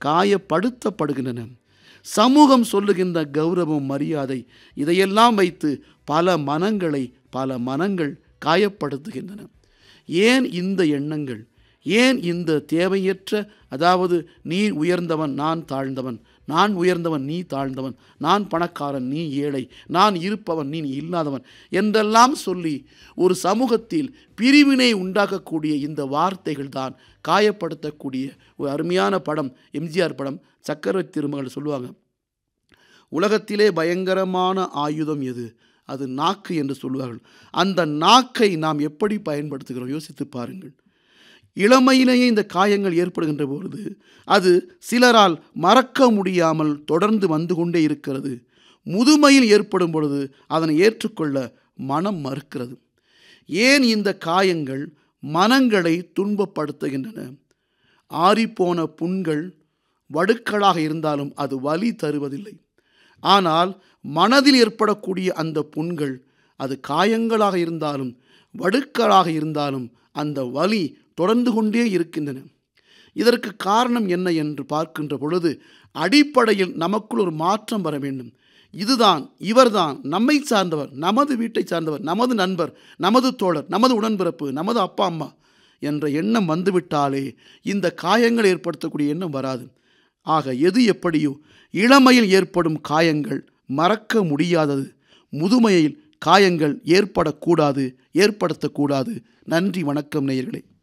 காயப்படுத்தப்படுகின்றன சமூகம் சொல்லுகின்ற கௌரவம் மரியாதை இதையெல்லாம் வைத்து பல மனங்களை பல மனங்கள் காயப்படுத்துகின்றன ஏன் இந்த எண்ணங்கள் ஏன் இந்த தேவையற்ற அதாவது நீ உயர்ந்தவன் நான் தாழ்ந்தவன் நான் உயர்ந்தவன் நீ தாழ்ந்தவன் நான் பணக்காரன் நீ ஏழை நான் இருப்பவன் நீ இல்லாதவன் என்றெல்லாம் சொல்லி ஒரு சமூகத்தில் பிரிவினை உண்டாக்கக்கூடிய இந்த வார்த்தைகள் தான் காயப்படுத்தக்கூடிய ஒரு அருமையான படம் எம்ஜிஆர் படம் சக்கரவர்த்தி திருமகள் சொல்லுவாங்க உலகத்திலே பயங்கரமான ஆயுதம் எது அது நாக்கு என்று சொல்லுவார்கள் அந்த நாக்கை நாம் எப்படி பயன்படுத்துகிறோம் யோசித்து பாருங்கள் இளமையிலேயே இந்த காயங்கள் ஏற்படுகின்ற பொழுது அது சிலரால் மறக்க முடியாமல் தொடர்ந்து வந்து கொண்டே இருக்கிறது முதுமையில் ஏற்படும் பொழுது அதனை ஏற்றுக்கொள்ள மனம் மறுக்கிறது ஏன் இந்த காயங்கள் மனங்களை துன்பப்படுத்துகின்றன ஆறிப்போன புண்கள் வடுக்களாக இருந்தாலும் அது வலி தருவதில்லை ஆனால் மனதில் ஏற்படக்கூடிய அந்த புண்கள் அது காயங்களாக இருந்தாலும் வடுக்களாக இருந்தாலும் அந்த வலி தொடர்ந்து கொண்டே இருக்கின்றன இதற்கு காரணம் என்ன என்று பார்க்கின்ற பொழுது அடிப்படையில் நமக்குள் ஒரு மாற்றம் வர வேண்டும் இதுதான் இவர்தான் நம்மை சார்ந்தவர் நமது வீட்டை சார்ந்தவர் நமது நண்பர் நமது தோழர் நமது உடன்பிறப்பு நமது அப்பா அம்மா என்ற எண்ணம் வந்துவிட்டாலே இந்த காயங்கள் ஏற்படுத்தக்கூடிய எண்ணம் வராது ஆக எது எப்படியோ இளமையில் ஏற்படும் காயங்கள் மறக்க முடியாதது முதுமையில் காயங்கள் ஏற்படக்கூடாது ஏற்படுத்தக்கூடாது நன்றி வணக்கம் நேயர்களே